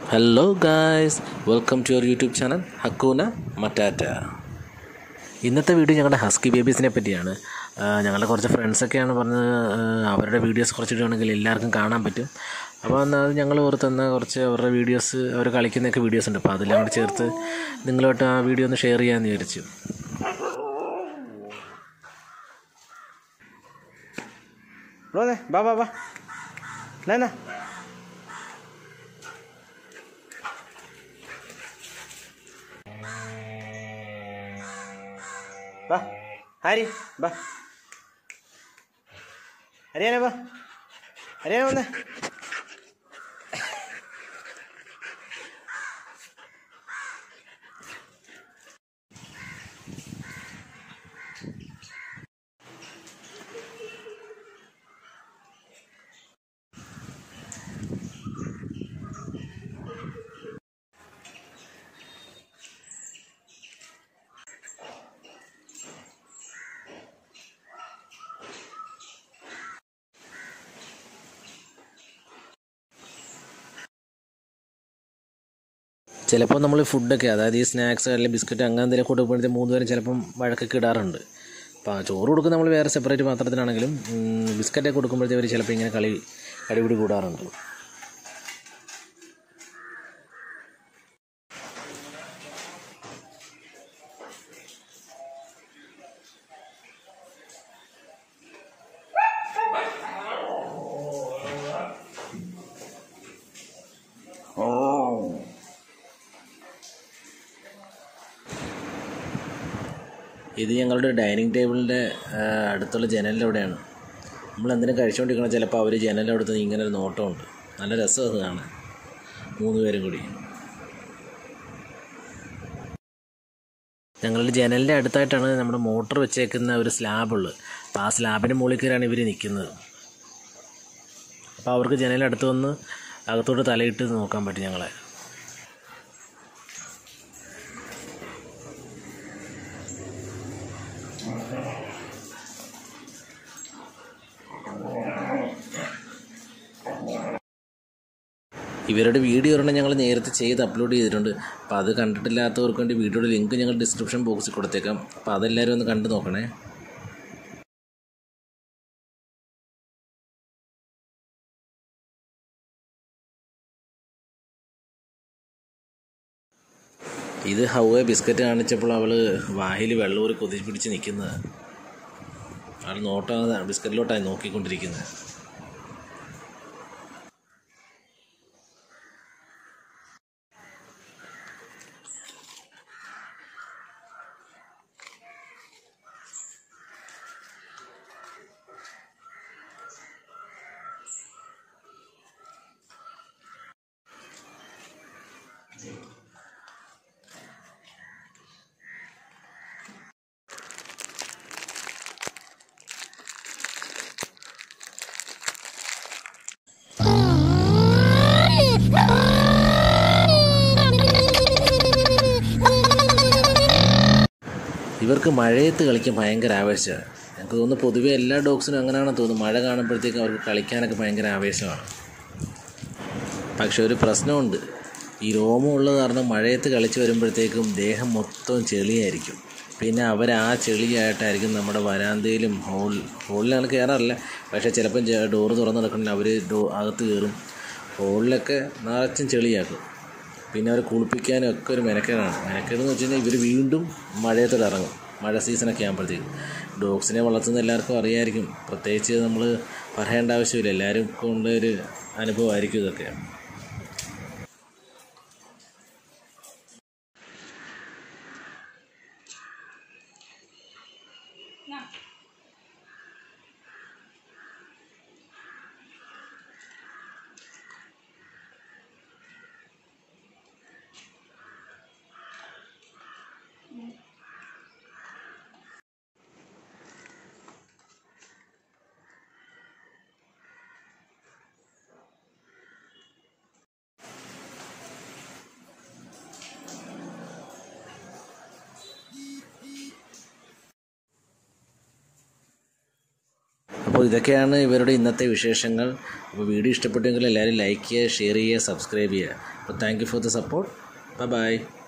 Hello guys welcome to your YouTube channel Hakuna Matata ഇന്നത്തെ video ഞങ്ങളുടെ husky ബേബീസിനെ പറ്റിയാണ് ആ, ഞങ്ങളുടെ കുറച്ച് ഫ്രണ്ട്സൊക്കെയാണ് പറഞ്ഞത് ആ, അവരുടെ വീഡിയോസ് കുറച്ചിടുകയാണെങ്കിൽ എല്ലാവർക്കും കാണാൻ പറ്റും അപ്പോൾ എന്നാൽ ഞങ്ങൾ ഓർത്തുന്ന കുറച്ച് അവരുടെ വീഡിയോസ് അവർ കളിക്കുന്നൊക്കെ വീഡിയോസ് ഉണ്ട് അപ്പോൾ അതെല്ലാം കൂടി ചേർത്ത് നിങ്ങളുമായിട്ട് ആ വീഡിയോ ഒന്ന് ഷെയർ ചെയ്യാമെന്ന് വിചാരിച്ചു Rone, va, va, va. Nana. Va. Hari, va. Ariana, va. Ariana, വന്നേ ചിലപ്പോൾ നമ്മൾ ഫുഡൊക്കെ അതായത് ഈ സ്നാക്സ് അല്ലെങ്കിൽ ബിസ്ക്കറ്റ് അങ്ങനെ എന്തെങ്കിലും കൊടുക്കുമ്പോഴത്തെ മൂന്ന് പേരും ചിലപ്പം വഴക്കൊക്കെ ഇടാറുണ്ട് അപ്പോൾ ചോറ് കൊടുക്കുന്ന നമ്മൾ വേറെ സെപ്പറേറ്റ് പാത്രത്തിലാണെങ്കിലും ഉം, ബിസ്ക്കറ്റൊക്കെ കൊടുക്കുമ്പോഴത്തെ അവർ ചിലപ്പോൾ ഇങ്ങനെ കളി കടിപിടി കൂടാറുണ്ട് ഇത് ഞങ്ങളുടെ ഡൈനിങ് ടേബിളിൻ്റെ അടുത്തുള്ള ജനലിൻ്റെ അവിടെയാണ് നമ്മൾ എന്തിനും കഴിച്ചുകൊണ്ടിരിക്കണം ചിലപ്പോൾ അവർ ജനലിൻ്റെ അടുത്ത് ഇങ്ങനെ ഒരു നോട്ടമുണ്ട് നല്ല രസം അത് കാണാൻ മൂന്ന് പേരും കൂടി ഞങ്ങളുടെ ജനലിൻ്റെ അടുത്തായിട്ടാണ് നമ്മുടെ മോട്ടർ വെച്ചേക്കുന്ന ഒരു സ്ലാബുള്ളത് അപ്പോൾ ആ സ്ലാബിൻ്റെ മുകളിൽ കയറിയാണ് ഇവർ നിൽക്കുന്നത് അപ്പോൾ അവർക്ക് ജനലിൻ്റെ അടുത്ത് വന്ന് അകത്തോട്ട് തലയിട്ട് നോക്കാൻ പറ്റും ഞങ്ങളെ ഇവരുടെ വീഡിയോ ഒരെണ്ണം ഞങ്ങൾ നേരത്തെ ചെയ്ത് അപ്ലോഡ് ചെയ്തിട്ടുണ്ട് അപ്പോൾ അത് കണ്ടിട്ടില്ലാത്തവർക്ക് വേണ്ടി വീഡിയോയുടെ ലിങ്ക് ഞങ്ങൾ ഡിസ്ക്രിപ്ഷൻ ബോക്സിൽ കൊടുത്തേക്കാം അപ്പോൾ അതെല്ലാവരും ഒന്ന് കണ്ടു നോക്കണേ ഇത് ഹൗവ ബിസ്ക്കറ്റ് കാണിച്ചപ്പോൾ അവൾ വായിൽ വെള്ളൂറി കൊതി പിടിച്ച് നിൽക്കുന്നത് അവൾ നോട്ടാ ബിസ്ക്കറ്റിലോട്ടായി നോക്കിക്കൊണ്ടിരിക്കുന്നത് ഇവർക്ക് മഴയത്ത് കളിക്കാൻ ഭയങ്കര ആവേശമാണ് എനിക്ക് തോന്നുന്നു പൊതുവേ എല്ലാ ഡോഗ്സിനും അങ്ങനെയാണെന്ന് തോന്നുന്നു മഴ കാണുമ്പോഴത്തേക്കും അവർക്ക് കളിക്കാനൊക്കെ ഭയങ്കര ആവേശമാണ് പക്ഷെ ഒരു പ്രശ്നമുണ്ട് ഈ രോമം ഉള്ളത് കാരണം മഴയത്ത് കളിച്ച് വരുമ്പോഴത്തേക്കും ദേഹം മൊത്തം ചെളിയായിരിക്കും പിന്നെ അവർ ആ ചെളിയായിട്ടായിരിക്കും നമ്മുടെ വരാന്തയിലും ഹോൾ ഹോളിലാണ് കയറാറില്ല പക്ഷേ ചിലപ്പം ഡോറ് തുറന്ന് കിടക്കണമെങ്കിൽ അവർ ഡോ അകത്ത് കയറും ഹോളിലൊക്കെ നിറച്ചും ചെളിയാക്കും പിന്നെ അവർ കുളിപ്പിക്കാനും ഒക്കെ ഒരു മെനക്കേടാണ് മെനക്കേടെന്ന് വെച്ച് കഴിഞ്ഞാൽ ഇവർ വീണ്ടും മഴയത്തോടെ ഇറങ്ങും മഴ സീസണൊക്കെ ആകുമ്പോഴത്തേക്കും ഡോഗ്സിനെ വളർത്തുന്ന എല്ലാവർക്കും അറിയായിരിക്കും പ്രത്യേകിച്ച് നമ്മൾ പറയേണ്ട ആവശ്യമില്ല എല്ലാവരും കൊണ്ട് ഒരു അനുഭവമായിരിക്കും ഇതൊക്കെ അപ്പോൾ ഇതൊക്കെയാണ് ഇവരുടെ ഇന്നത്തെ വിശേഷങ്ങൾ അപ്പോൾ വീഡിയോ ഇഷ്ടപ്പെട്ടെങ്കിൽ എല്ലാവരും ലൈക്ക് ചെയ്യുക ഷെയർ ചെയ്യുക സബ്സ്ക്രൈബ് ചെയ്യുക അപ്പോൾ thank you for the support bye by